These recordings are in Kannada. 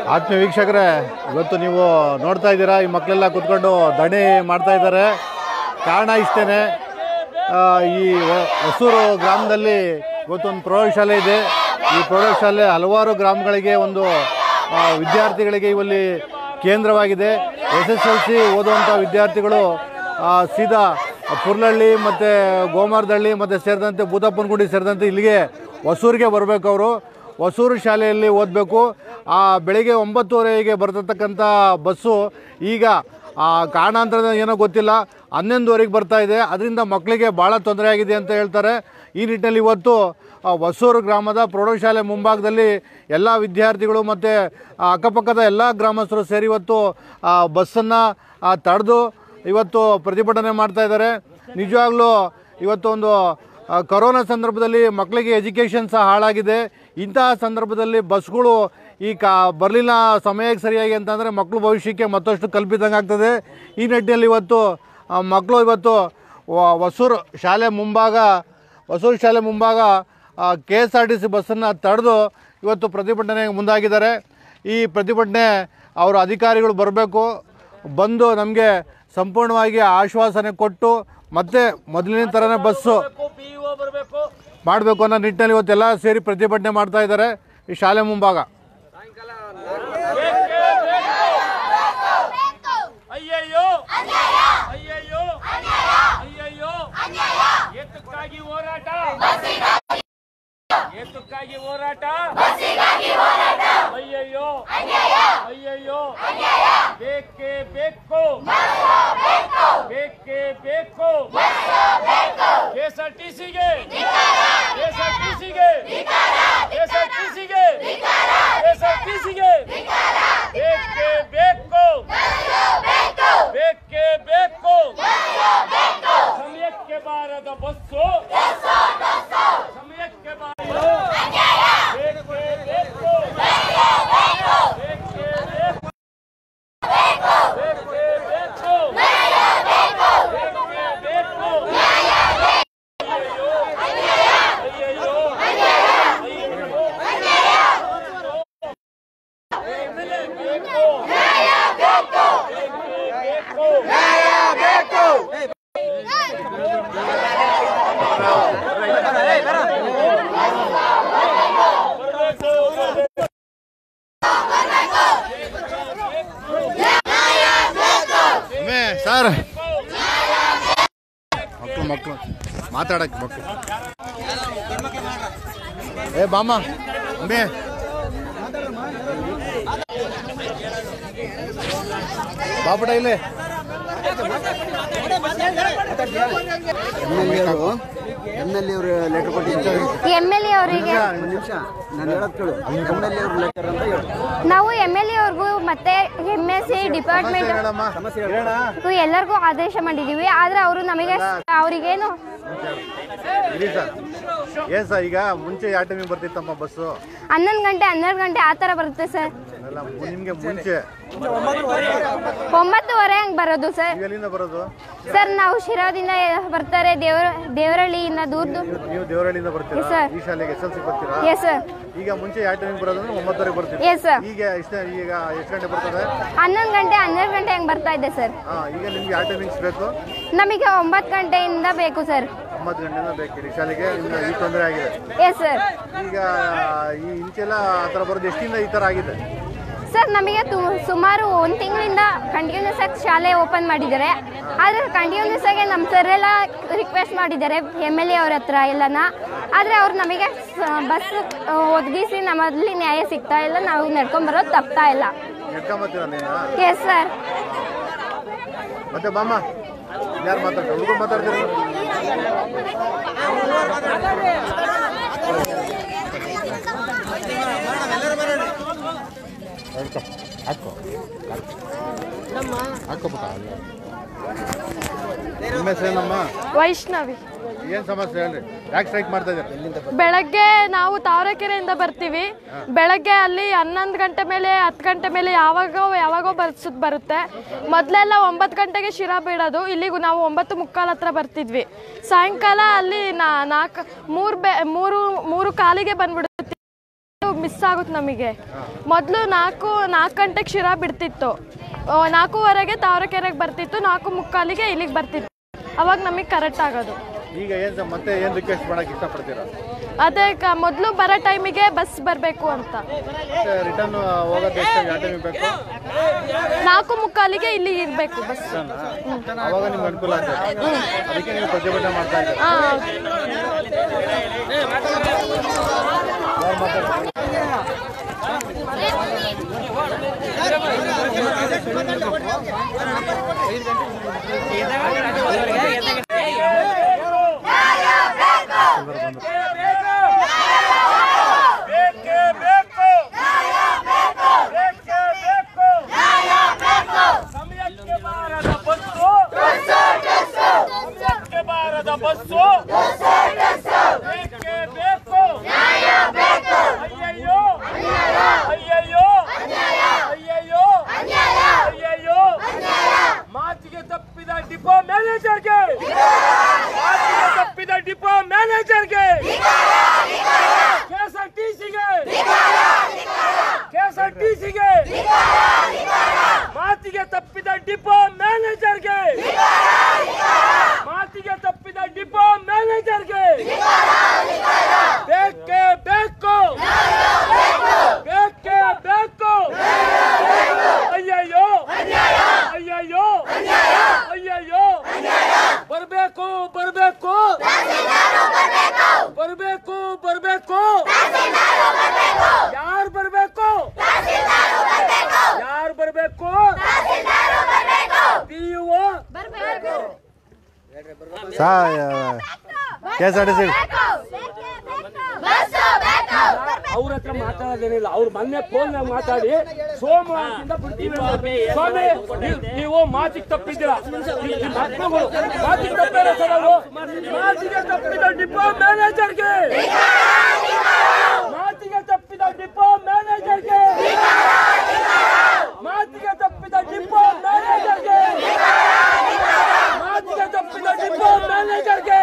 ಆತ್ಮೀಯ ವೀಕ್ಷಕರೇ ಇವತ್ತು ನೀವು ನೋಡ್ತಾ ಇದ್ದೀರಾ ಈ ಮಕ್ಕಳೆಲ್ಲ ಕೂತ್ಕೊಂಡು ದಣಿ ಮಾಡ್ತಾ ಇದ್ದಾರೆ ಕಾರಣ ಇಷ್ಟೇ ಈ ವ- ಹೊಸೂರು ಗ್ರಾಮದಲ್ಲಿ ಇವತ್ತೊಂದು ಪ್ರೌಢಶಾಲೆ ಇದೆ ಈ ಪ್ರೌಢಶಾಲೆ ಹಲವಾರು ಗ್ರಾಮಗಳಿಗೆ ಒಂದು ಆ, ವಿದ್ಯಾರ್ಥಿಗಳಿಗೆ ಇವಲ್ಲಿ ಕೇಂದ್ರವಾಗಿದೆ ಎಸ್ ಎಸ್ ಎಲ್ ಸಿ ಓದುವಂಥ ವಿದ್ಯಾರ್ಥಿಗಳು ಆ, ಸೀದಾ ಪುರ್ಲಹಳ್ಳಿ ಮತ್ತು ಗೋಮಾರದಹಳ್ಳಿ ಮತ್ತು ಸೇರಿದಂತೆ ಬೂದಪ್ಪನಗುಡಿ ಸೇರಿದಂತೆ ಇಲ್ಲಿಗೆ ಹೊಸೂರಿಗೆ ಬರಬೇಕು ಅವರು ಹೊಸೂರು ಶಾಲೆಯಲ್ಲಿ ಓದಬೇಕು ಆ ಬೆಳಿಗ್ಗೆ ಒಂಬತ್ತುವರೆಗೆ ಬರ್ತಕ್ಕಂಥ ಬಸ್ಸು ಈಗ ಆ ಕಾರಣಾಂತರದ ಏನೋ ಗೊತ್ತಿಲ್ಲ ಹನ್ನೊಂದುವರೆಗೆ ಬರ್ತಾ ಇದೆ ಅದರಿಂದ ಮಕ್ಕಳಿಗೆ ಭಾಳ ತೊಂದರೆ ಆಗಿದೆ ಅಂತ ಹೇಳ್ತಾರೆ ಈ ನಿಟ್ಟಿನಲ್ಲಿ ಇವತ್ತು ಆ ಹೊಸೂರು ಗ್ರಾಮದ ಪ್ರೌಢಶಾಲೆ ಮುಂಭಾಗದಲ್ಲಿ ಎಲ್ಲ ವಿದ್ಯಾರ್ಥಿಗಳು ಮತ್ತು ಅಕ್ಕಪಕ್ಕದ ಎಲ್ಲ ಗ್ರಾಮಸ್ಥರು ಸೇರಿ ಇವತ್ತು ಆ ಬಸ್ಸನ್ನು ತಡೆದು ಇವತ್ತು ಪ್ರತಿಭಟನೆ ಮಾಡ್ತಾ ಇದ್ದಾರೆ ನಿಜವಾಗ್ಲೂ ಇವತ್ತು ಒಂದು ಆ, ಕೊರೋನಾ ಸಂದರ್ಭದಲ್ಲಿ ಮಕ್ಕಳಿಗೆ ಎಜುಕೇಷನ್ ಸಹ ಹಾಳಾಗಿದೆ ಇಂತಹ ಸಂದರ್ಭದಲ್ಲಿ ಬಸ್ಗಳು ಈ ಕಾ ಬರಲಿಲ್ಲ ಸಮಯಕ್ಕೆ ಸರಿಯಾಗಿ ಅಂತಂದರೆ ಮಕ್ಕಳು ಭವಿಷ್ಯಕ್ಕೆ ಮತ್ತಷ್ಟು ಕಲ್ಪಿದಂಗೆ ಆಗ್ತದೆ ಈ ನಿಟ್ಟಿನಲ್ಲಿ ಇವತ್ತು ಆ, ಮಕ್ಕಳು ಇವತ್ತು ವ- ಹೊಸೂರು ಶಾಲೆ ಮುಂಭಾಗ ಹೊಸೂರು ಶಾಲೆ ಮುಂಭಾಗ K S R T C ಬಸ್ಸನ್ನು ತಡೆದು ಇವತ್ತು ಪ್ರತಿಭಟನೆಗೆ ಮುಂದಾಗಿದ್ದಾರೆ ಈ ಪ್ರತಿಭಟನೆ ಅವರ ಅಧಿಕಾರಿಗಳು ಬರಬೇಕು ಬಂದು ನಮಗೆ ಸಂಪೂರ್ಣವಾಗಿ ಆಶ್ವಾಸನೆ ಕೊಟ್ಟು ಮತ್ತೆ ಮೊದಲಿನ ಥರನೇ ಬಸ್ಸು ಮಾಡಬೇಕು ಅನ್ನೋ ನಿಟ್ಟಿನಲ್ಲಿ ಇವತ್ತೆಲ್ಲ ಸೇರಿ ಪ್ರತಿಭಟನೆ ಮಾಡ್ತಾ ಇದ್ದಾರೆ ಈ ಶಾಲೆ ಮುಂಭಾಗ ಅಯ್ಯಯ್ಯೋ ಅಯ್ಯಯ್ಯೋ ಅಯ್ಯಯ್ಯೋ ಏತಕ್ಕಾಗಿ ಹೋರಾಟ ಏತಕ್ಕಾಗಿ ಹೋರಾಟ ಅಯ್ಯಯ್ಯೋ ಅಯ್ಯಯ್ಯೋ ಬೇಕೇ ಬೇಕು ಬೇಕೇ ಬೇಕು ಕೆಎಸ್ಆರ್ಟಿಸಿಗೆ ಕೆಎಸ್ಆರ್ಟಿಸಿಗೆ ಕೆಎಸ್ಆರ್ಟಿಸಿಗೆ ಕೆಎಸ್ಆರ್ಟಿಸಿಗೆ ಬೇಕೇ ಬೇಕು ಬೇಕೇ ಬೇಕು ಸಮಯಕ್ಕೆ ಬಾರದ ಬಸ್ಸು ಸಮಯಕ್ಕೆ ಬಾರದು ಬೇಕೇ ಬೇಕು ಬೇಕೇ ಬೇಕು ಬೇಕೇ ಬೇಕು ಬೇಕೇ ಬೇಕು ಅಯ್ಯಯ್ಯೋ ಅಯ್ಯಯ್ಯೋ ಎಮ್ಮೆಲ್ಯೆ ಬೇಕು ಬೇಕು ಸರ್ ಮಕ್ಕಳು ಮಕ್ಕಳು ಮಾತಾಡಕ್ಕೆ ಮಕ್ಕಳು ಏ ಬಾಮ್ಮ ಅಮ್ಮೆ ಬಾಪಟ ಇಲ್ಲಿ ಎಮ್ ಎಲ್ ಎ ಅವರು ಎಮ್ ಎಲ್ ಎ ಅವರು ಲೆಟರ್ ಕೊಟ್ಟಿದ್ದಾರೆ ಎಮ್ ಎಲ್ ಎ ಅವರಿಗೆ ಒಂದು ನಿಮಿಷ ನಾನು ಹೇಳೋದು ಕೇಳು ಎಮ್ ಎಲ್ ಎ ಅವ್ರ ಲೆಟರ್ ಅಂತ ಹೇಳು ನಾವು ಎಮ್ ಎಲ್ ಎ ಅವ್ರಿಗೂ ಮತ್ತೆ ಎಮ್ ಎಸ್ ಸಿ ಡಿಪಾರ್ಟ್ಮೆಂಟ್ ಹೇಳಮ್ಮ ಹೇಳ ಎಲ್ಲರಿಗೂ ಆದೇಶ ಮಾಡಿದೀವಿ ಆದ್ರೆ ಅವರು ನಮಗೆ ಅವರಿಗೇನು ಇರಿ ಸರ್ ಏನ್ ಸರ್ ಈಗ ಮುಂಚೆ ಯಾವ ಟೈಮಿಗೆ ಬರ್ತಿತ್ತಮ್ಮ ಬಸ್ಸು ಹನ್ನೊಂದು ಗಂಟೆ ಹನ್ನೆರಡು ಗಂಟೆ ಆ ಥರ ಬರುತ್ತೆ ಸರ್ ಅಲ್ಲ ನಿಮಗೆ ಮುಂಚೆ ಒಂಬತ್ತುವರೆ ಹಂಗೆ ಬರೋದು ಸರ್ ನೀವು ಎಲ್ಲಿಂದ ಬರೋದು ಸರ್ ನಾವು ಶಿರಾದಿಂದ ಬರ್ತಾರೆ ದೇವರ ದೇವರಹಳ್ಳಿಯಿಂದ ದೂರದು ನೀವು ದೇವರಹಳ್ಳಿಯಿಂದ ಬರ್ತೀರಾ Yes, sir. ಈ ಶಾಲೆಗೆ ಎಸ್ ಎಲ್ ಸಿ ಬರ್ತೀರಾ ಎಸ್ ಸರ್ ಈಗ ಮುಂಚೆ ಯಾವ ಟೈಮಿಗೆ ಬರೋದು ಅಂದ್ರೆ ಒಂಬತ್ತುವರೆಗೆ ಬರ್ತೀರಾ ಎಸ್ ಸರ್ ಈಗ ಎಷ್ಟು ಈಗ ಎಷ್ಟು ಗಂಟೆ ಬರ್ತದೆ ಹನ್ನೊಂದು ಗಂಟೆ ಹನ್ನೆರಡು ಗಂಟೆ ಹಂಗೆ ಬರ್ತಾ ಇದೆ ಸರ್ ಹಾ ಈಗ ನಿಮ್ಗೆ ಯಾವ ಟೈಮಿಂಗ್ಸ್ ಬೇಕು ನಮಗೆ ಒಂಬತ್ತು ಗಂಟೆಯಿಂದ ಬೇಕು ಸರ್ ಒಂಬತ್ತು ಗಂಟೆಯಿಂದ ಬೇಕಿರಿ ಶಾಲೆಗೆ ನಿಮ್ಗೆ ಈ ತೊಂದರೆ ಆಗಿದೆ ಎಸ್ ಸರ್ ಈಗ ಈ ಇಂಚೆಲ್ಲ ಆ ಥರ ಬರೋದು ಎಷ್ಟಿಂದ ಈ ಥರ ಆಗಿದೆ ಸರ್ ನಮಗೆ ತು ಸುಮಾರು ಒಂದು ತಿಂಗಳಿಂದ ಕಂಟಿನ್ಯೂಸ್ ಆಗಿ ಶಾಲೆ ಓಪನ್ ಮಾಡಿದ್ದಾರೆ ಆದರೆ ಕಂಟಿನ್ಯೂಸ್ ಆಗಿ ನಮ್ಮ ಸರ್ ಎಲ್ಲ ರಿಕ್ವೆಸ್ಟ್ ಮಾಡಿದ್ದಾರೆ ಎಮ್ ಎಲ್ ಎ ಅವ್ರ ಹತ್ರ ಎಲ್ಲನ ಆದರೆ ಅವ್ರು ನಮಗೆ ಬಸ್ ಒದಗಿಸಿ ನಮ್ಮಲ್ಲಿ ನ್ಯಾಯ ಸಿಗ್ತಾ ಇಲ್ಲ ನಾವು ನಡ್ಕೊಂಬರೋದು ತಪ್ತಾ ಇಲ್ಲ ನೆಟ್ಕೊಂಬತ್ತೀರ ನೀನು ಎಸ್ ಸರ್ ಮತ್ತೆ ಬಾಮ್ಮ ಯಾರು ಮಾತಾಡ್ತಾರೆ ಹುಡುಗರು ಮಾತಾಡ್ತೀರಿ ಹೇಳ್ಕೊ, ಹಾಕೋ ಹಾಕೋ ಪುಟ್ಟ ನಿಮ್ಮ ಹೆಸರೇನಮ್ಮ ವೈಷ್ಣವಿ ಏನು ಸಮಸ್ಯೆ ಹೇಳ್ರಿ ಯಾಕೆ ಸ್ಟ್ರೈಕ್ ಮಾಡ್ತಾ ಇದ್ದೀರಾ ಬೆಳಗ್ಗೆ ನಾವು ತಾವರೆಕೆರೆಯಿಂದ ಬರ್ತೀವಿ ಬೆಳಗ್ಗೆ ಅಲ್ಲಿ ಹನ್ನೊಂದು ಗಂಟೆ ಮೇಲೆ ಹತ್ತು ಗಂಟೆ ಮೇಲೆ ಯಾವಾಗೋ ಯಾವಾಗೋ ಬಸ್ ಬರುತ್ತೆ ಮೊದಲೆಲ್ಲ ಒಂಬತ್ತು ಗಂಟೆಗೆ ಶಿರಾ ಬಿಡೋದು ಇಲ್ಲಿಗೂ ನಾವು ಒಂಬತ್ತು ಮುಕ್ಕಾಲು ಹತ್ರ ಬರ್ತಿದ್ವಿ ಸಾಯಂಕಾಲ ಅಲ್ಲಿ ನಾ ನಾಲ್ಕು ಮೂರು ಬೆ ಮೂರು ಮೂರು ಕಾಲಿಗೆ ಬಂದ್ಬಿಡುತ್ತೆ ಮಿಸ್ ಆಗುತ್ತೆ ನಮಗೆ ಮೊದಲು ನಾಲ್ಕು ನಾಲ್ಕು ಗಂಟೆಗೆ ಶಿರಾ ಬಿಡ್ತಿತ್ತು ಆ, ನಾಲ್ಕೂವರೆಗೆ ತಾವರೆಕೆರೆಗೆ ಬರ್ತಿತ್ತು ನಾಲ್ಕು ಮುಕ್ಕಾಲಿಗೆ ಇಲ್ಲಿಗೆ ಬರ್ತಿತ್ತು ಅವಾಗ ನಮಗೆ ಕರೆಕ್ಟ್ ಆಗೋದು ಈಗ ಏನು ಮತ್ತೆ ಏನು ರಿಕ್ವೆಸ್ಟ್ ಮಾಡಕ್ಕೆ ಇಷ್ಟಪಡ್ತೀರಾ ಅದೇ ಕ ಮೊದಲು ಬರೋ ಟೈಮಿಗೆ ಬಸ್ ಬರಬೇಕು ಅಂತ ಮತ್ತೆ ರಿಟರ್ನ್ ಹೋಗೋದು ಎಷ್ಟು ಯಾವ ಟೈಮಿಗೆ ಬೇಕು ನಾಲ್ಕು ಮುಕ್ಕಾಲಿಗೆ ಇಲ್ಲಿ ಇರಬೇಕು ಬಸ್ ಅವಾಗ ನಿಮ್ಗೆ ಅನುಕೂಲ ಆಗ್ತದೆ ಅದಕ್ಕೆ ನೀವು ಪ್ರತಿಭಟನೆ ಮಾಡ್ತಾ ಇದ್ದೀರಾ ಹಾಂ ಯಾರು ಮಾತಾಡ್ತಾರೆ ಬೇಕೇ ಬೇಕು ಬೇಕೇ ಬೇಕು ಸಮಯಕ್ಕೆ ಬಾರದ ಬಸ್ಸು ಸಮಯಕ್ಕೆ ಬಾರದ ಬಸ್ಸು ಬೇಕೇ ಬೇಕು ಅಯ್ಯಯ್ಯೋ ಅಯ್ಯಯ್ಯೋ ಅಯ್ಯಯ್ಯೋ ಅಯ್ಯಯ್ಯೋ ಮಾತಿಗೆ ತಪ್ಪಿದ ಡಿಪೋ ಮ್ಯಾನೇಜರ್ಗೆ ಮಾತಿಗೆ ತಪ್ಪಿದ ಡಿಪೋ ಮ್ಯಾನೇಜರ್ಗೆ ಕೆಎಸ್ಆರ್ಟಿಸಿಗೆ ಕೆಎಸ್ಆರ್ಟಿಸಿಗೆ ಮಾತಿಗೆ ತಪ್ಪಿದ ಡಿಪೋ ಮ್ಯಾನೇಜರ್ಗೆ ಮಾತಿಗೆ ತಪ್ಪಿದ ಡಿಪೋ ಮ್ಯಾನೇಜರ್ಗೆ ಬೇಕೇ ಬೇಕು ಬೇಕೇ ಬೇಕು ಅಯ್ಯಯ್ಯೋ ಅಯ್ಯಯ್ಯೋ ಅಯ್ಯಯ್ಯೋ ಬರ್ಬೇಕು ಬರ್ಬೇಕು ಬರ್ಬೇಕು ಬರ್ಬೇಕು ಯಾರು ಬರ್ಬೇಕು ಯಾರು ಬರ್ಬೇಕು ಪಿಯುಒ ಸಾ K S R T C ಅವ್ರ ಹತ್ರ ಮಾತಾಡೋದೇನಿಲ್ಲ ಅವ್ರು ಮೊನ್ನೆ ಫೋನ್ ಮಾತಾಡಿ ಸೋಮವಾರದಿಂದ ಬಿಡ್ತೀವಿ ಅಂತ. ಸ್ವಾಮಿ ನೀವು- ನೀವು ಮಾತಿಗೆ ತಪ್ಪಿದ್ದೀರಾ ಈ- ಈ ಮಕ್ಕಳುಗಳು ಮಾತಿಗೆ ತಪ್ಪಿರೋ ಸರ್ ಅವರು ಮಾತಿಗೆ ತಪ್ಪಿದ ಡಿಪೋ ಮ್ಯಾನೇಜರ್ಗೆ ಮಾತಿಗೆ ತಪ್ಪಿದ ಡಿಪೋ ಮ್ಯಾನೇಜರ್ಗೆ ಮಾತಿಗೆ ತಪ್ಪಿದ ಡಿಪೋ ಮ್ಯಾನೇಜರ್ಗೆ ಮಾತಿಗೆ ತಪ್ಪಿದ ಡಿಪೋ ಮ್ಯಾನೇಜರ್ಗೆ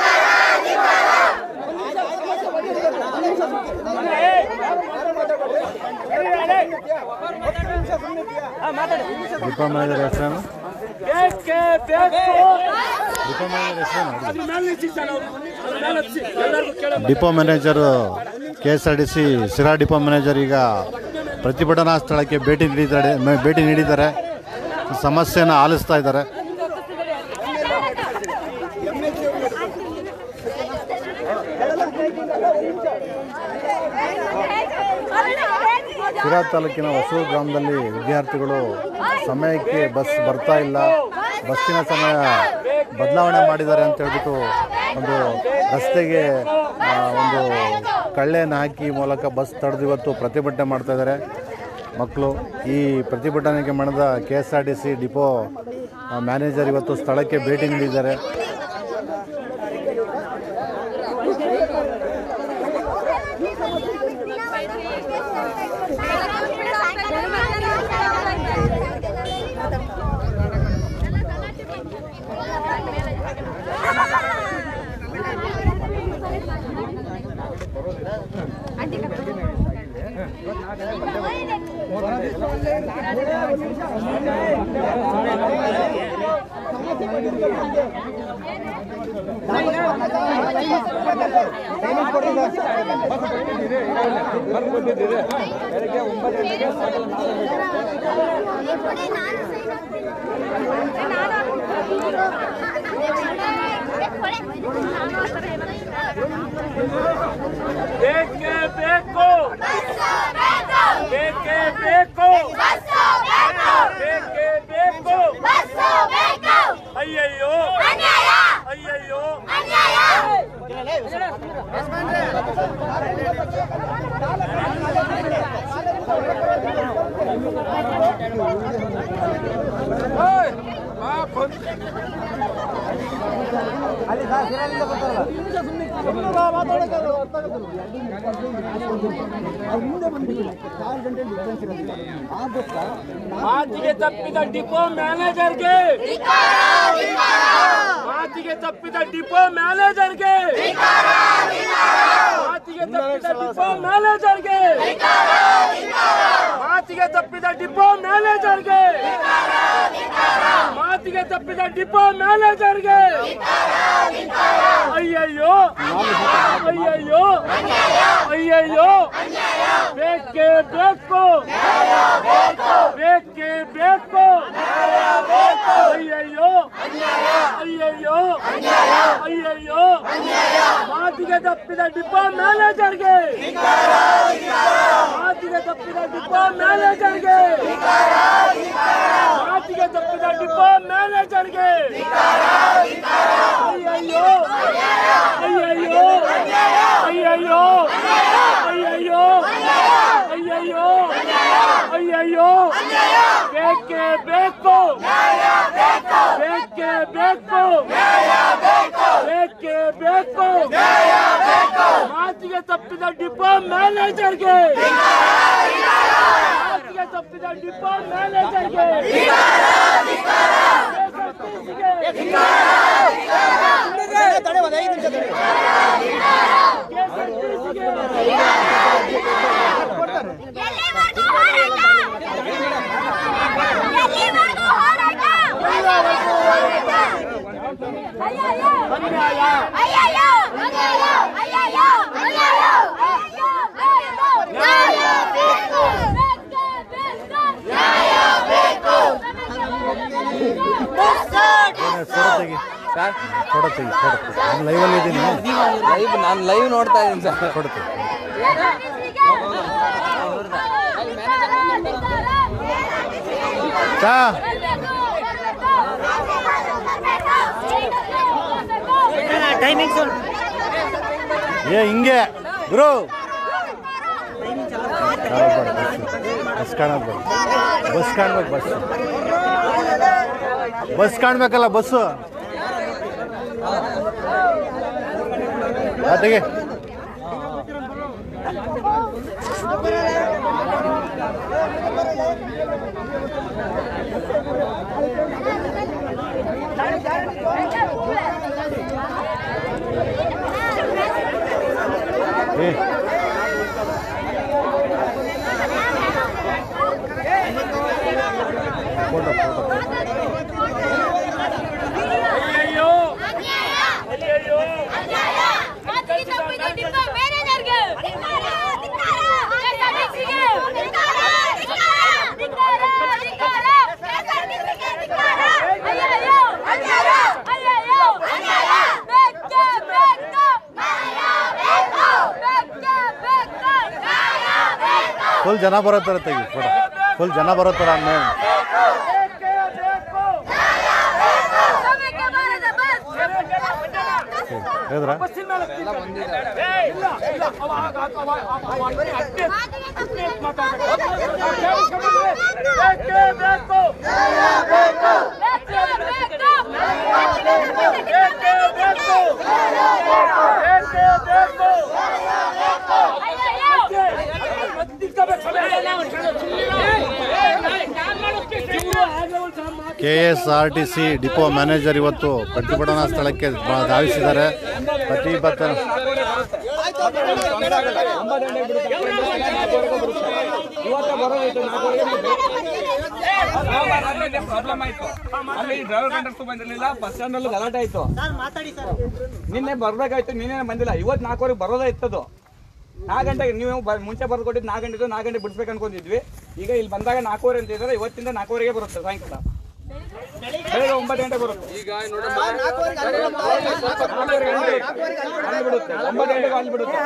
ಡಿಪೋ ಮ್ಯಾನೇಜರ್ ಹೆಸರೇನು ಬೇಕೇ ಬೇಕು ಡಿಪೋ ಮ್ಯಾನೇಜರ್ ಹೆಸರೇನು ಅದ್ರ ಮೇಲೆ ನಿಲ್ಸಿದ್ದಾನೆ ಅವ್ರು. ಅದ್ರ ಮೇಲೆ ಹತ್ಸಿ. ಎಲ್ಲರಿಗೂ ಕೇಳೋ depot manager K S R T C Sira depot manager ಈಗ ಪ್ರತಿಭಟನಾ ಸ್ಥಳಕ್ಕೆ ಭೇಟಿ ನೀಡಿದ್ದಾರೆ ಮೆ- ಭೇಟಿ ನೀಡಿದ್ದಾರೆ ಸಮಸ್ಯೆನ ಆಲಿಸ್ತಾ ಇದ್ದಾರೆ ಸಿರಾ ತಾಲೂಕಿನ ಹೊಸೂರು ಗ್ರಾಮದಲ್ಲಿ ವಿದ್ಯಾರ್ಥಿಗಳು ಸಮಯಕ್ಕೆ ಬಸ್ ಬರ್ತಾ ಇಲ್ಲ ಬಸ್ಸಿನ ಸಮಯ ಬದಲಾವಣೆ ಮಾಡಿದ್ದಾರೆ ಅಂತ ಹೇಳ್ಬಿಟ್ಟು ಒಂದು ರಸ್ತೆಗೆ ಆ, ಒಂದು ಕಳ್ಳೆಯನ್ನು ಹಾಕಿ ಮೂಲಕ ಬಸ್ ತಡೆದು ಇವತ್ತು ಪ್ರತಿಭಟನೆ ಮಾಡ್ತಾ ಇದ್ದಾರೆ ಮಕ್ಕಳು ಈ ಪ್ರತಿಭಟನೆಗೆ ಮಾಡಿದ K S R T C depot ಆ, ಮ್ಯಾನೇಜರ್ ಇವತ್ತು ಸ್ಥಳಕ್ಕೆ ಭೇಟಿ ನೀಡಿದ್ದಾರೆ ಬೇಕೇ ಬೇಕು ಬೇಕೇ ಬೇಕು ಬೇಕೇ ಬೇಕು ಅಯ್ಯಯ್ಯೋ ಅಯ್ಯಯ್ಯೋ ಮಾತಿಗೆ ತಪ್ಪಿದ ಡಿಪೋ ಮ್ಯಾನೇಜರ್ಗೆ ಮಾತಿಗೆ ತಪ್ಪಿದ ಡಿಪೋ ಮ್ಯಾನೇಜರ್ಗೆ ಮಾತಿಗೆ ಮಾತಿಗೆ ತಪ್ಪಿದ ಡಿಪೋ ಮ್ಯಾನೇಜರ್ಗೆ ಮಾತಿಗೆ ತಪ್ಪಿದ ಡಿಪೋ ಮ್ಯಾನೇಜರ್ಗೆ ಮಾತಿಗೆ ತಪ್ಪಿದ ಡಿಪೋ ಮ್ಯಾನೇಜರ್ಗೆ ಅಯ್ಯಯ್ಯೋ ಅಯ್ಯಯ್ಯೋ ಅಯ್ಯಯ್ಯೋ ಬೇಕೇ ಬೇಕು ಬೇಕೇ ಬೇಕು ಅಯ್ಯಯ್ಯೋ ಅಯ್ಯಯ್ಯೋ ಅಯ್ಯಯ್ಯೋ ಮಾತಿಗೆ ತಪ್ಪಿದ ಡಿಪೋ ಮ್ಯಾನೇಜರ್ಗೆ ಮಾತಿಗೆ ತಪ್ಪಿದ ಡಿಪೋ ಮ್ಯಾನೇಜರ್ಗೆ ಮಾತಿಗೆ ತಪ್ಪಿದ ಡಿಪೋ ಮ್ಯಾನೇಜರ್ಗೆ ಅಯ್ಯಯ್ಯೋ ಅಯ್ಯಯ್ಯೋ ಅಯ್ಯಯ್ಯೋ ಅಯ್ಯಯ್ಯೋ ಅಯ್ಯಯ್ಯೋ ಅಯ್ಯಯ್ಯೋ ಬೇಕೇ ಬೇಕು ಬೇಕೇ ಬೇಕು ಬೇಕೇ ಬೇಕು ಮಾತಿಗೆ ತಪ್ಪಿದ ಡಿಪೋ ಮ್ಯಾನೇಜರ್ಗೆ ಮಾತಿಗೆ ತಪ್ಪಿದ ಡಿಪೋ ಮ್ಯಾನೇಜರ್ಗೆ ಎಲ್ಲಿವರೆಗೂ ಹೋರಾಟ ಎಲ್ಲಿವರೆಗೂ ಹೋರಾಟ ಅಯ್ಯಯ್ಯೋ ಅನ್ಯಾಯ ಅಯ್ಯಯ್ಯೋ ಅಯ್ಯಯ್ಯೋ ಅಯ್ಯಯ್ಯೋ ಅಯ್ಯಯ್ಯೋ ನ್ಯಾಯ ಬೇಕು ನ್ಯಾಯ ಬೇಕು ಫೋಟೋ ತೆಗಿ ಫೋಟೋ ತೆಗಿ ಫೋಟೋ ತೆಗಿ ನಾನು ಲೈವಲ್ಲಿ ಇದ್ದೀನಿ ಲೈವ್ ನಾನು ಲೈವ್ ನೋಡ್ತಾ ಇದ್ದೀನಿ ಸರ್ ಫೋಟೋ ತೆಗಿ ಚಾ ಏ ಹಿಂಗೆ ಗುರು ಬಸ್ ಕಾಣೋದು ಬಸ್ ಕಾಣ್ಬೇಕು ಬಸ್ ಬಸ್ ಕಾಣ್ಬೇಕಲ್ಲ ಬಸ್ಸು ಆ, ತೆಗಿ ಏ ಫೋಟೋ ಫೋಟೋ ಅಯ್ಯಯ್ಯೋ ಅಯ್ಯಯ್ಯೋ ಮಾತಿಗೆ ತಪ್ಪಿದ ಡಿಪೋ ಮ್ಯಾನೇಜರ್ಗೆ ಧಿಕ್ಕಾರ ಧಿಕ್ಕಾರ ಕೆಎಸ್ಆರ್ಟಿಸಿಗೆ ಧಿಕ್ಕಾರ ಧಿಕ್ಕಾರ ಧಿಕ್ಕಾರ ಧಿಕ್ಕಾರ ಕೆಎಸ್ಆರ್ಟಿಸಿಗೆ ಧಿಕ್ಕಾರ ಅಯ್ಯಯ್ಯೋ ಅಯ್ಯಯ್ಯೋ ಅಯ್ಯಯ್ಯೋ ಅಯ್ಯಯ್ಯೋ ಬೇಕೇ ಬೇಕು ನ್ಯಾಯ ಬೇಕು ಬೇಕೇ ಬೇಕು ನ್ಯಾಯ ಬೇಕು ಫುಲ್ ಜನ ಬರೋ ಥರ ತೆಗಿ ಫೋಟೋ ಫುಲ್ ಜನ ಬರೋ ಥರ ಆಮೇಲೆ ಶ್ರಮಿಕ ಭಾರತ ಬಸ್ ಹೇಳಿದ್ರ ಬಸ್ಸಿನ ಮೇಲೆ ಏ, ಇಲ್ಲ ಇಲ್ಲ ಅವ ಆಗ ಅವ ಅವ- ಅವ ಅಡ್ಡಿ ಮಾತಿಗೆ ತಪ್ಪಿದ ಮಾತಾಡ್ಬೇಕು. ಬೇಕೇ ಬೇಕು ಬೇಕೇ ಬೇಕು ಮಾತಿಗೆ ತಪ್ಪಿದ ಬೇಕೇ ಬೇಕು ಬೇಕೇ ಬೇಕು ಅಯ್ಯಯ್ಯೋ K S R T C depot manager ಇವತ್ತು ಪ್ರತಿಭಟನಾ ಸ್ಥಳಕ್ಕೆ ಬ- ಧಾವಿಸಿದ್ದಾರೆ ಪ್ರತಿಭಟನಾ ಪ್ರಾಬ್ಲಮ್ ಆಯ್ತು ಅಲ್ಲಿ ಡ್ರೈವರ್ ಕಂಡಕ್ಟರ್ ಬಂದಿರಲಿಲ್ಲ ಬಸ್ ಸ್ಟ್ಯಾಂಡ್ ಅಲ್ಲಿ ಗಲಾಟೆ ಆಯ್ತು ನಿನ್ನೆ ಬರ್ಬೇಕಾಯ್ತು ನಿನ್ನೆ ಬಂದಿಲ್ಲ ಇವತ್ತು ನಾಲ್ಕುವರೆಗೆ ಬರೋದೇ ಇತ್ತದು ನಾಲ್ಕು ಗಂಟೆಗೆ ನೀವು ಬ- ಮುಂಚೆ ಬರ್ದು ಕೊಟ್ಟಿದ್ದು ನಾಲ್ಕು ಗಂಟೆ ನಾಲ್ಕು ಗಂಟೆ ಬಿಡಿಸ್ಬೇಕು ಅನ್ಕೊಂಡಿದ್ವಿ ಈಗ ಇಲ್ಲಿ ಬಂದಾಗ ನಾಲ್ಕೂವರೆ ಅಂತ ಇದ್ದಾರೆ ಇವತ್ತಿಂದ ನಾಲ್ಕೂವರೆಗೆ ಬರುತ್ತೆ ಸಾಯಂಕಾಲ ಬೆಳಗ್ಗೆ ಒಂಬತ್ತು ಗಂಟೆ ಬರುತ್ತೆ ಈಗ ಅಲ್ಲಿ ಬಿಡುತ್ತೆ ಒಂಬತ್ತು ಗಂಟೆಗೆ ಅಲ್ಲಿ ಬಿಡುತ್ತೆ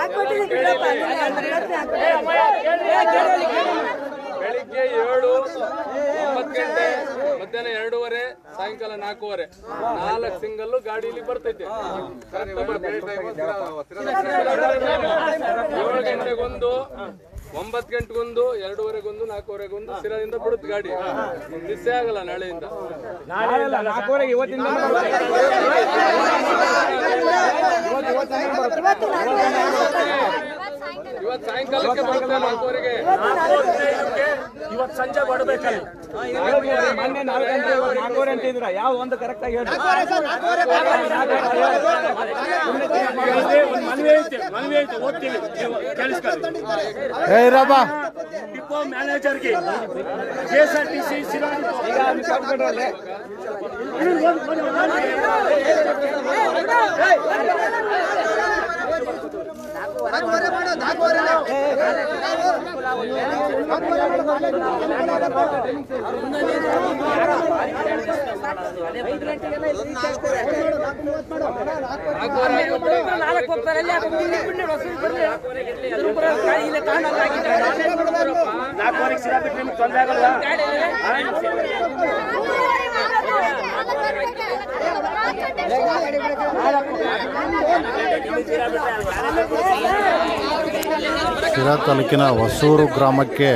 ಬೆಳಿಗ್ಗೆ ಏಳು ಒಂಬತ್ತು ಗಂಟೆ ಮಧ್ಯಾಹ್ನ ಎರಡೂವರೆ ಸಾಯಂಕಾಲ ನಾಲ್ಕೂವರೆ ನಾಲ್ಕು ಸಿಂಗಲ್ ಗಾಡಿ ಇಲ್ಲಿ ಬರ್ತೈತೆ ಕರೆಕ್ಟ್ ಬರ್ತೈತೆ. ಏಳು ಗಂಟೆಗೊಂದು ಒಂಬತ್ತು ಗಂಟೆಗೊಂದು ಎರಡೂವರೆಗೊಂದು ನಾಲ್ಕೂವರೆಗೊಂದು ಸಿರಾದಿಂದ ಬಿಡುತ್ತೆ ಗಾಡಿ ಮಿಸ್ಸೇ ಆಗಲ್ಲ ನಾಳೆಯಿಂದ ನಾಳೆ ಅಲ್ಲ ನಾಲ್ಕೂವರೆಗೆ ಇವತ್ತಿಂದ ಇವತ್ತು ಇವತ್ತಿಂದ ಬರುತ್ತೆ ಇವತ್ತು ಸಾಯಂಕಾಲಕ್ಕೆ ಬರುತ್ತೆ ನಾಲ್ಕೂವರೆಗೆ ಇವತ್ತು ಸಂಜೆ ಹೊಡಬೇಕಲ್ಲಿ ಮೊನ್ನೆ ನಾಲ್ಕು ಗಂಟೆ ಇವತ್ತು ನಾಲ್ಕೂವರೆ ಅಂತ ಇದ್ರ ಯಾವ ಒಂದು ಕರೆಕ್ಟ್ ಆಗಿ ಹೇಳಿ ಒಂದು ಮನವಿ ಐತೆ ಮನವಿ ಐತೆ ಓದ್ತೀವಿ ನೀವು ಕೇಳಿಸ್ಕೊಳ್ಳಿ ಏ ಇರಪ್ಪ ಡಿಪೋ ಮ್ಯಾನೇಜರ್ಗೆ K S R T C ಈಗ ಅಲ್ಲಿ ಕೊಟ್ಬಿಟ್ರಲ್ಲೇ ನಾಲ್ಕು ಹೋಗ್ತಾರೆ ಅಲ್ಲಿ ಯಾಕೆ ಮುಂದೆ ಬಿಡ್ಲಿ, ಹೊಸೂರು ಬರ್ಲಿ. ದುರ್ಬರ ಗಾಡಿ ಇಲ್ಲೇ ತಗೊಂಡೋಗಿ ಹಾಕಿದ್ದಾರೆ. ನಾಲ್ಕುವರೆಗೆ ಸಿರಾ ಬಿಟ್ಟು ನಿಮ್ಗೆ ತೊಂದರೆ ಆಗಲ್ಲ ಶಿರಾ ತಾಲೂಕಿನ ಹೊಸೂರು ಗ್ರಾಮಕ್ಕೆ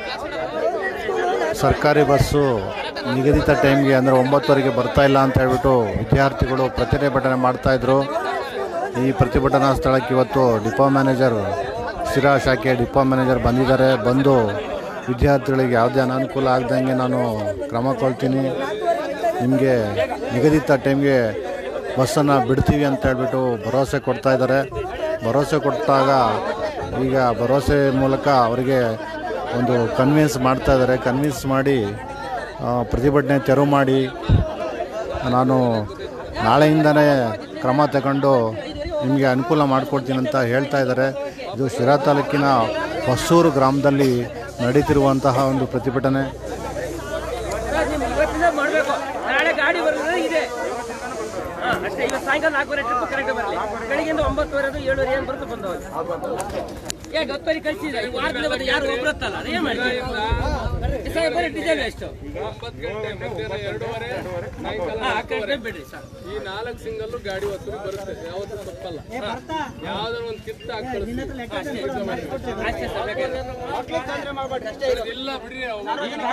ಸರ್ಕಾರಿ ಬಸ್ಸು ನಿಗದಿತ ಟೈಮ್ಗೆ ಅಂದರೆ ಒಂಬತ್ತುವರೆಗೆ ಬರ್ತಾ ಇಲ್ಲ ಅಂತ ಹೇಳ್ಬಿಟ್ಟು ವಿದ್ಯಾರ್ಥಿಗಳು ಪ್ರತಿಭಟನೆ ಮಾಡ್ತಾಯಿದ್ರು ಈ ಪ್ರತಿಭಟನಾ ಸ್ಥಳಕ್ಕೆ ಇವತ್ತು ಡಿಪೋ ಮ್ಯಾನೇಜರ್ ಶಿರಾ ಶಾಖೆ ಡಿಪೋ ಮ್ಯಾನೇಜರ್ ಬಂದಿದ್ದಾರೆ ಬಂದು ವಿದ್ಯಾರ್ಥಿಗಳಿಗೆ ಯಾವುದೇ ಅನಾನುಕೂಲ ಆಗ್ದಂಗೆ ನಾನು ಕ್ರಮ ಕೊಳ್ತೀನಿ ನಿಮಗೆ ನಿಗದಿತ ಟೈಮ್ಗೆ ಬಸ್ಸನ್ನು ಬಿಡ್ತೀವಿ ಅಂತ ಹೇಳ್ಬಿಟ್ಟು ಭರವಸೆ ಕೊಡ್ತಾ ಇದ್ದಾರೆ ಭರವಸೆ ಕೊಟ್ಟಾಗ ಈಗ ಭರವಸೆ ಮೂಲಕ ಅವರಿಗೆ ಒಂದು ಕನ್ವಿನ್ಸ್ ಮಾಡ್ತಾ ಇದ್ದಾರೆ ಕನ್ವಿನ್ಸ್ ಮಾಡಿ ಆ, ಪ್ರತಿಭಟನೆ ತೆರವು ಮಾಡಿ ನಾನು ನಾಳೆಯಿಂದನೇ ಕ್ರಮ ತಗೊಂಡು ನಿಮಗೆ ಅನುಕೂಲ ಮಾಡಿಕೊಡ್ತೀನಿ ಅಂತ ಹೇಳ್ತಾ ಇದ್ದಾರೆ ಇದು ಶಿರಾ ತಾಲೂಕಿನ ಹೊಸೂರು ಗ್ರಾಮದಲ್ಲಿ ನಡೀತಿರುವಂತಹ ಒಂದು ಪ್ರತಿಭಟನೆ ನೀವು ಇವತ್ತಿಂದ ಮಾಡಬೇಕು ನಾಳೆ ಗಾಡಿ ಬರೋದು ಇದೆ ಹಾ, ಅಷ್ಟೇ ಇವತ್ತು ಸಾಯಂಕಾಲ ನಾಲ್ಕೂವರೆ ಟ್ರಿಪ್ ಕರೆಕ್ಟ್ ಬರಲಿ ಬೆಳಿಗ್ಗೆಯಿಂದ ಒಂಬತ್ತುವರೆದು ಏಳುವರೆ ಏನು ಬರುತ್ತೆ ಬಂದು ಏ ಗೊತ್ತರಿ ಕಳಿಸಿದ್ರೆ ಈ ವಾರದಿಂದ ಬಂದು ಯಾರು ಒಬ್ಬರತ್ತಲ್ಲ ಅದೇ ಮಾಡಿ ಸರ್ ಬರೀ ಡೀಸೆಲ್ ಎಷ್ಟು ಒಂಬತ್ತು ಗಂಟೆ ಮಧ್ಯಾಹ್ನ ಎರಡೂವರೆ ಸಾಯಂಕಾಲ ಹಾ ಆ ಕಡೆ ಬಿಡ್ರಿ ಸರ್ ಈ ನಾಲ್ಕು ಸಿಂಗಲ್ಲು ಗಾಡಿ ಹೊತ್ತು ಬರುತ್ತೆ ಯಾವತ್ತೂ ತಪ್ಪಲ್ಲ ಯಾವ್ದಾರ ಒಂದು ಕಿತ್ತ ಅಷ್ಟೇ ಸರ್ ಬೇಕಾದ್ರೆ ಇಲ್ಲ ಬಿಡ್ರಿ ಅವು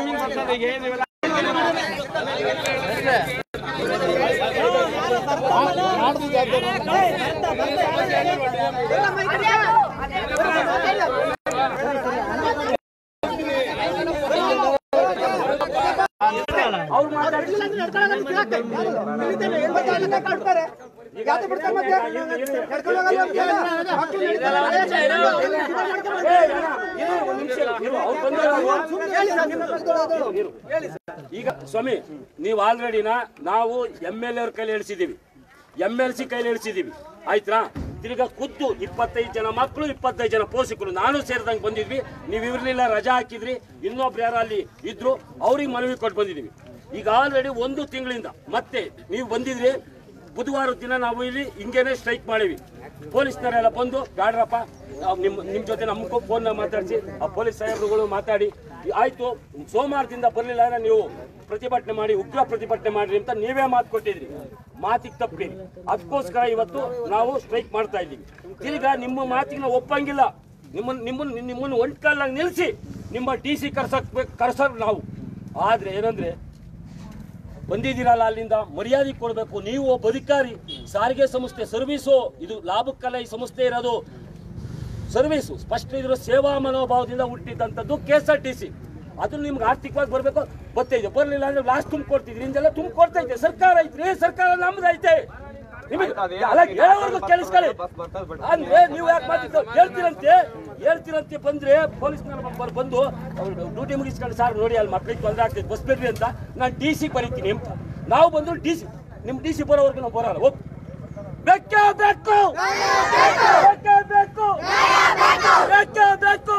ಈಗ ಸ್ವಾಮಿ ನೀವು ಆಲ್ರೆಡಿನ ನಾವು ಎಮ್ ಎಲ್ ಅವ್ರ ಕೈಲಿ ಹೇಳಿಸಿದೀವಿ ಎಮ್ ಎಲ್ ಸಿ ಕೈಲಿ ಹೇಳಿಸಿದೀವಿ ಆಯ್ತಾ ತಿರ್ಗಾ ಖುದ್ದು ಇಪ್ಪತ್ತೈದು ಜನ ಮಕ್ಕಳು ಇಪ್ಪತ್ತೈದು ಜನ ಪೋಷಕರು ನಾನು ಸೇರಿದಂಗೆ ಬಂದಿದ್ವಿ ನೀವು ಇರ್ಲಿಲ್ಲ ರಜಾ ಹಾಕಿದ್ರಿ ಇನ್ನೊಬ್ರು ಯಾರು ಅಲ್ಲಿ ಇದ್ರು ಅವ್ರಿಗೆ ಮನವಿ ಕೊಟ್ಟು ಬಂದಿದ್ದೀವಿ ಈಗ ಆಲ್ರೆಡಿ ಒಂದು ತಿಂಗಳಿಂದ ಮತ್ತೆ ನೀವು ಬಂದಿದ್ರಿ ಬುಧವಾರ ದಿನ ನಾವು ಇಲ್ಲಿ ಹಿಂಗೇನೆ ಸ್ಟ್ರೈಕ್ ಮಾಡಿವಿ ಪೊಲೀಸ್ನವರೆಲ್ಲ ಬಂದು ಬ್ಯಾಡ್ರಪ್ಪ ನಾವು ನಿಮ್ ನಿಮ್ ಜೊತೆ ನಮ್ಗೂ ಫೋನ್ ಮಾತಾಡಿಸಿ ಆ ಪೊಲೀಸ್ ಸಾಹೇಬರುಗಳು ಮಾತಾಡಿ ಆಯ್ತು ಸೋಮವಾರದಿಂದ ಬರಲಿಲ್ಲ ಅಂದ್ರೆ ನೀವು ಪ್ರತಿಭಟನೆ ಮಾಡಿ ಉಗ್ರ ಪ್ರತಿಭಟನೆ ಮಾಡ್ರಿ ಅಂತ ನೀವೇ ಮಾತು ಕೊಟ್ಟಿದ್ರಿ ಮಾತಿಗೆ ತಪ್ಪಿರಿ ಅದಕ್ಕೋಸ್ಕರ ಇವತ್ತು ನಾವು ಸ್ಟ್ರೈಕ್ ಮಾಡ್ತಾ ಇದ್ದೀವಿ ತಿರ್ಗಾ ನಿಮ್ಮ ಮಾತಿಗೆ ನಾವು ಒಪ್ಪಂಗಿಲ್ಲ ನಿಮ್ಮನ್ನ ನಿಮ್ಮನ್ನ ನಿಮ್ಮನ್ನು ಒಂಟ್ಕಲ್ಲಾಗಿ ನಿಲ್ಲಿಸಿ ನಿಮ್ಮ ಡಿ ಸಿ ಕರ್ಸಕ್ ಕರ್ಸರ್ ನಾವು ಆದ್ರೆ ಏನಂದ್ರೆ ಬಂದಿದ್ದೀರಲ್ಲ ಅಲ್ಲಿಂದ ಮರ್ಯಾದೆ ಕೊಡಬೇಕು ನೀವು ಒಬ್ಬ ಅಧಿಕಾರಿ ಸಾರಿಗೆ ಸಂಸ್ಥೆ ಸರ್ವಿಸು ಇದು ಲಾಭಕ್ಕಲ್ಲ ಈ ಸಂಸ್ಥೆ ಇರೋದು ಸರ್ವಿಸು ಸ್ಪಷ್ಟ ಇದ್ರ ಸೇವಾ ಮನೋಭಾವದಿಂದ ಹುಟ್ಟಿದಂಥದ್ದು K S R T C ಅದು ನಿಮ್ಗೆ ಆರ್ಥಿಕವಾಗಿ ಬರಬೇಕು ಗೊತ್ತೈತೆ ಬರಲಿಲ್ಲ ಅಂದ್ರೆ ಲಾಸ್ಟ್ ತುಂಬಿಕೊಡ್ತಿದ್ರಿ ಹಿಂದೆಲ್ಲ ತುಂಬಿಕೊಡ್ತಾ ಐತೆ ಸರ್ಕಾರ ಐತ್ರಿ ಸರ್ಕಾರ ನಮ್ದೈತೆ ನಿಮಗೆ ಅಲ್ಲ ಹೇಳೋವರೆಗೂ ಕೇಳಿಸ್ಕೊಳ್ಳಿ ಅಂದ್ರೆ ನೀವು ಯಾಕೆ ಮಾತಿದ್ದು ಹೇಳ್ತೀರಂತೆ ಹೇಳ್ತೀರಂತೆ ಬಂದ್ರೆ ಪೊಲೀಸ್ ಬಂದು ಅವ್ರು ಡ್ಯೂಟಿ ಮುಗಿಸ್ಕೊಂಡು ಸರ್ ನೋಡಿ ಅಲ್ಲಿ ಮಕ್ಳಿಗೆ ತೊಂದರೆ ಆಗ್ತದೆ ಬಸ್ ಬಿಡ್ರಿ ಅಂತ ನಾನು ಡಿ ಸಿ ಬರೀತೀನಿ ಅಂತ ನಾವು ಬಂದು ಡಿ ಸಿ ನಿಮ್ ಡಿ ಸಿ ಬರೋವರೆಗೂ ನಾವು ಬರೋಲ್ಲ ಹೋಗಿ ಬೇಕೇ ಬೇಕು ಬೇಕೇ ಬೇಕು ಬೇಕೇ ಬೇಕು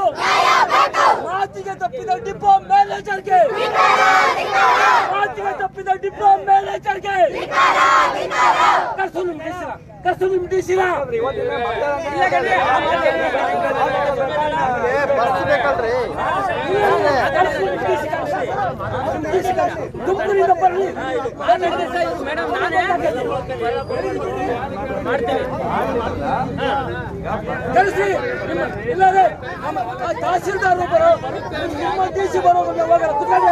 ಮಾತಿಗೆ ತಪ್ಪಿದ ಡಿಪೋ ಮ್ಯಾನೇಜರ್ಗೆ ಮಾತಿಗೆ ತಪ್ಪಿದ ಡಿಪೋ ಮ್ಯಾನೇಜರ್ಗೆ ಕರ್ಸು ನಿಮ್ ಡಿಸಿನ ಕರ್ಸು ನಿಮ್ ಡಿಸಿನ ತುಮಕೂರಿಂದ ಬರ್ಲಿ ಮೇಡಮ್ ನಾನೇ ಮಾಡ್ತೇವೆ ಕಳಿಸಿ ನಿಮ್ಮ- ಇಲ್ಲದೆ ನಮ್ಮ ತಹಸೀಲ್ದಾರ್ ಬರೋ ನಿಮ್ಮ ಡಿ ಸಿ ಬರೋ ಹೋಗಲ್ಲ ಕುತ್ಕೊಳ್ಳಿ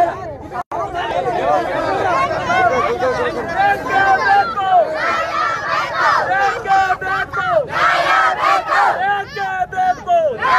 ಬೇಕು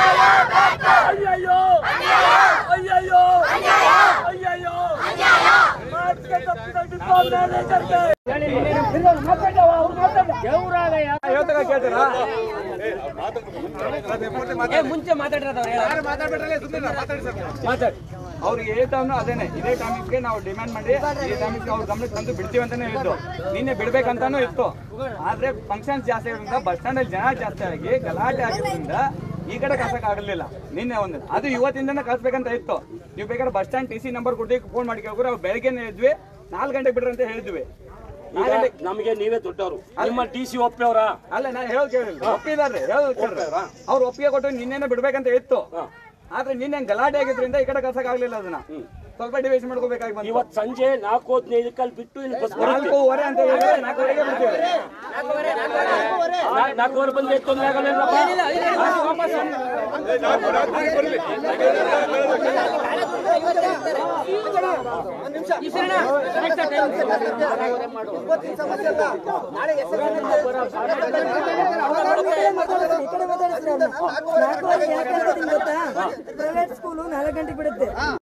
ಏ, ಮುಂಚೆ ಮಾತಾಡಿರೋದವ್ರು ಮಾತಾಡಿ ಅವ್ರಿಗೆ ಏ ಟೈಮ್ ಅದೇನೆ ಇದೇ ಟೈಮಿಗೆ ನಾವು ಡಿಮ್ಯಾಂಡ್ ಮಾಡಿ ಈ ಟೈಮಿಗೆ ಅವ್ರ ಗಮನಕ್ಕೆ ತಂದು ಬಿಡ್ತೀವಿ ಅಂತಾನೆ ಹೇಳಿದ್ದು ನಿನ್ನೆ ಬಿಡ್ಬೇಕಂತಾನು ಇತ್ತು ಆದ್ರೆ ಫಂಕ್ಷನ್ಸ್ ಜಾಸ್ತಿ ಆಗಿರೋದ್ರಿಂದ ಬಸ್ ಸ್ಟ್ಯಾಂಡ್ ಅಲ್ಲಿ ಜನ ಜಾಸ್ತಿ ಆಗಿ ಗಲಾಟೆ ಆಗಿರೋದ್ರಿಂದ ಈ ಕಡೆ ಕಳ್ಸಕ್ ಆಗಲಿಲ್ಲ ನಿನ್ನೆ ಒಂದು ಅದು ಇವತ್ತಿಂದನೇ ಕಳ್ಸ್ಬೇಕಂತ ಇತ್ತು ನೀವು ಬೇಕಾದ್ರೆ bus stand T C number ಕೊಟ್ಟು ಫೋನ್ ಮಾಡಿ ಕೇಳಿದ್ರೆ ಅವ್ರು ಬೆಳಗ್ಗೆ ಹೇಳಿದ್ವಿ ನಾಲ್ಕು ಗಂಟೆಗೆ ಬಿಡ್ರಿ ಅಂತ ಹೇಳಿದ್ವಿ ನಾಲ್ಕು ಗಂಟೆಗೆ ನಮಗೆ ನೀವೇ ದೊಡ್ಡವರು ನಿಮ್ಮ ಡಿ ಸಿ ಒಪ್ಪೆಯವರ ಅಲ್ಲ ನಾನು ಹೇಳೋದು ಕೇಳಿಲ್ಲ ಒಪ್ಪಿದಾರೆ ಹೇಳೋದು ಕೇಳ್ರಿ ಅವ್ರು ಒಪ್ಪಿಗೆ ಕೊಟ್ಟು ನಿನ್ನೆನೆ ಬಿಡ್ಬೇಕಂತ ಇತ್ತು ಆದ್ರೆ ನಿನ್ನೆ ಗಲಾಟೆ ಆಗಿದ್ರಿಂದ ಈ ಕಡೆ ಕಳ್ಸಕ್ ಆಗ್ಲಿಲ್ಲ ಅದನ್ನ ಸ್ವಲ್ಪ ಡಿವೈಸ್ ಮಾಡ್ಕೋಬೇಕಾಗಿ ಬಂತು ಇವತ್ತು ಸಂಜೆ ನಾಲ್ಕು ಹದಿನೈದಕ್ಕಲ್ಲಿ ಬಿಟ್ಟು ಇಲ್ಲಿ ಬಸ್ ಬರುತ್ತೆ ನಾಲ್ಕೂವರೆ ಅಂತ ಹೇಳಿದ್ರೆ ನಾಲ್ಕೂವರೆಗೆ ಬಿಡ್ತೀವಿ ನಾ- ನಾಲ್ಕೂವರೆ ಬಂದ್ರೆ ತೊಂದರೆ ಆಗಲ್ಲ ಇಲ್ಲಪ್ಪ? ಪ್ರೈವೇಟ್ ಸ್ಕೂಲು ನಾಲ್ಕು ಗಂಟೆಗೆ ಬಿಡುತ್ತೆ